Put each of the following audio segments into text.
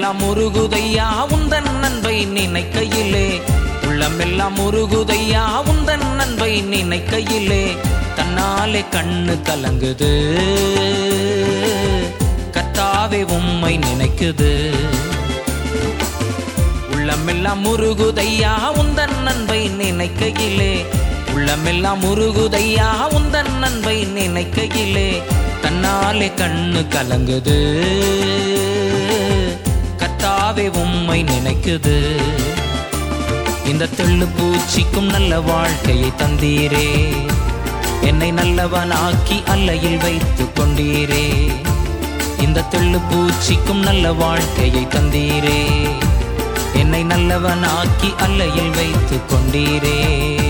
உள்ளமெல்லாம் உருகுதையா உந்தன் நண்பை நினைக்கையிலே உள்ளமெல்லாம் உருகுதையா உந்தன் நண்பை நினைக்கையிலே தன்னாலே கண்ணு கலங்குது கத்தாவே உம்மை நினைக்குது உள்ளமெல்லாம் முருகுதையா உந்தன் நண்பை நினைக்கையிலே உள்ளமெல்லாம் முருகுதையா உந்தன் நண்பை நினைக்கையிலே தன்னாலே கண்ணு கலங்குது கத்தாவே உம்மை நினைக்குது இந்த தெள்ளு பூச்சிக்கும் நல்ல வாழ்க்கையை தந்தீரே என்னை நல்லவனாக்கி அல்லையில் வைத்து கொண்டீரே இந்த தெள்ளு பூச்சிக்கும் நல்ல வாழ்க்கையை தந்தீரே என்னை நல்லவனாக்கி அல்லையில் வைத்து கொண்டீரே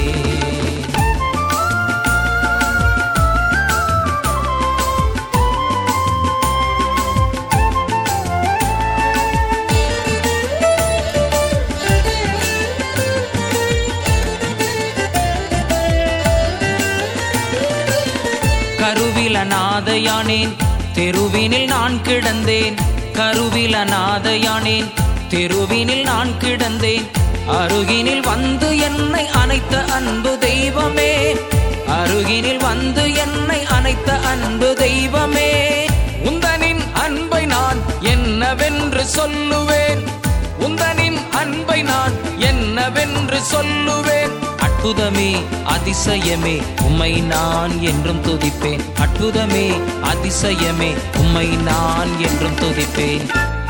கருவில நாதையானேன் தெருவினில் நான் கிடந்தேன் கருவில நாதையானேன் தெருவினில் நான் கிடந்தேன் அருகினில் வந்து என்னை அணைத்த அன்பு தெய்வமே அருகினில் வந்து என்னை அணைத்த அன்பு தெய்வமே உந்தனின் அன்பை நான் என்னவென்று சொல்லுவேன் உந்தனின் அன்பை நான் என்னவென்று சொல்லுவேன் அற்புதமே அதிசயமே உம்மை நான் என்றும் துதிப்பேன் அற்புதமே அதிசயமே உம்மை நான் என்றும் துதிப்பேன்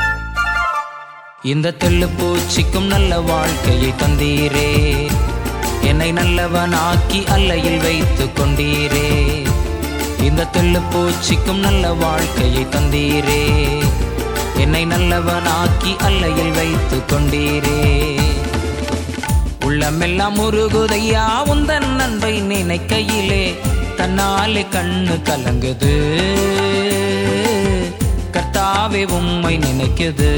இந்த தெள்ளு பூச்சிக்கும் நல்ல வாழ்க்கையை தந்தீரே என்னை நல்லவனாக்கி அல்லையில் வைத்து கொண்டீரே இந்த தெள்ளு பூச்சிக்கும் நல்ல வாழ்க்கையை தந்தீரே என்னை நல்லவனாக்கி அல்லையில் வைத்து கொண்டீரே உள்ளமெல்லாம் முருகுதையா உந்தன் நண்பை நினைக்கையிலே தன்னாலே கண்ணு கலங்குது கர்த்தாவே உம்மை நினைக்குது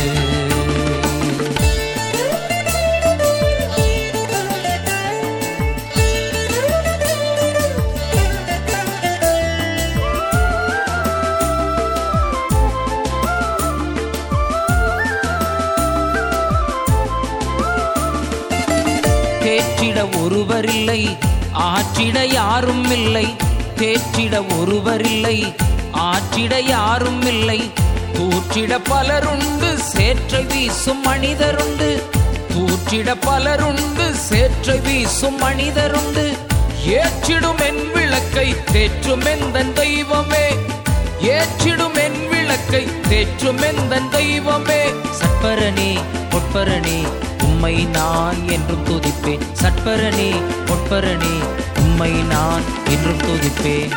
தேற்றிட ஒருவரில்லை ஆற்றிட யாரும் இல்லை தேற்றிட ஒருவரில்லை ஆற்றிட யாரும் இல்லை தூற்றிட பலருண்டு சேற்றை வீசும் மனிதருண்டு தூற்றிட பலருண்டு சேற்றை வீசும் மனிதருண்டு ஏற்றிடும் என் விளக்கை தேற்றும் எந்தன் தெய்வமே ஏற்றிடும் என் விளக்கை தேற்றும் எந்தன் தெய்வமே சற்பரனே பொற்பரனே உம்மை நான் என்றும் துதிப்பேன் சற்பரனே பொற்பரனே உம்மை நான் என்றும் துதிப்பேன்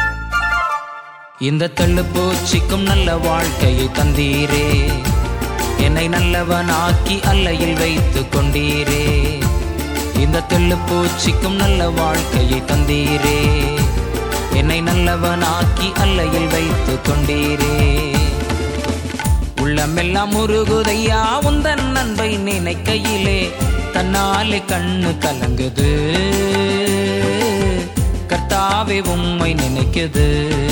இந்த தள்ளு பூச்சிக்கும் நல்ல வாழ்க்கையை தந்தீரே என்னை நல்லவனாக்கி அல்லையில் வைத்து கொண்டீரே இந்த தெள்ளு பூச்சிக்கும் நல்ல வாழ்க்கையை தந்தீரே என்னை நல்லவனாக்கி அல்லையில் வைத்து கொண்டீரே உள்ளமெல்லாம் முருகுதையா உந்தன் நண்பை நினைக்கையிலே தன்னாலே கண்ணு கலங்குது கர்த்தாவே உம்மை நினைக்குது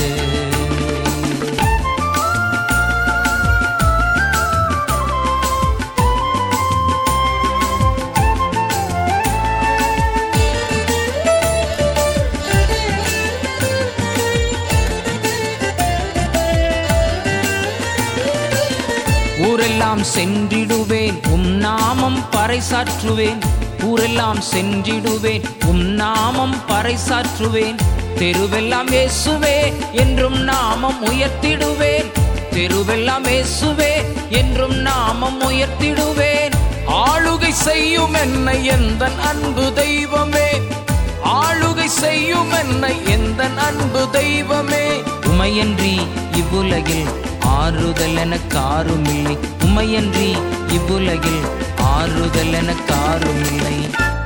ஊரெல்லாம் சென்றிடுவேன் உம் நாமம் பறைசாற்றுவேன் ஊரெல்லாம் சென்றிடுவேன் உம் நாமம் பறைசாற்றுவேன் தெருவெல்லாம் இயேசுவே என்றும் நாமம் உயர்த்திடுவேன் தெருவெல்லாம் இயேசுவே என்றும் நாமம் உயர்த்திடுவேன் ஆளுகை செய்யும் என்னை எந்த அன்பு தெய்வமே ஆளுகை செய்யும் என்னை எந்த அன்பு தெய்வமே உமையன்றி இவ்வுலகில் ஆறுதல் எனக்கு ஆறுமில்லை உமையன்றி இவ்வுலகில் ஆறுதல் எனக்கு ஆறுமில்லை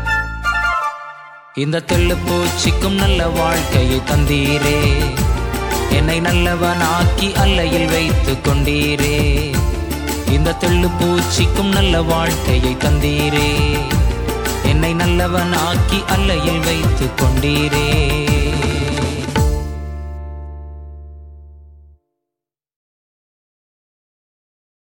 இந்த தெள்ளு பூச்சிக்கும் நல்ல வாழ்க்கையை தந்தீரே என்னை நல்லவனாக்கி அல்லையில் வைத்து கொண்டீரே இந்த தெள்ளு பூச்சிக்கும் நல்ல வாழ்க்கையை தந்தீரே என்னை நல்லவனாக்கி அல்லையில் வைத்து கொண்டீரே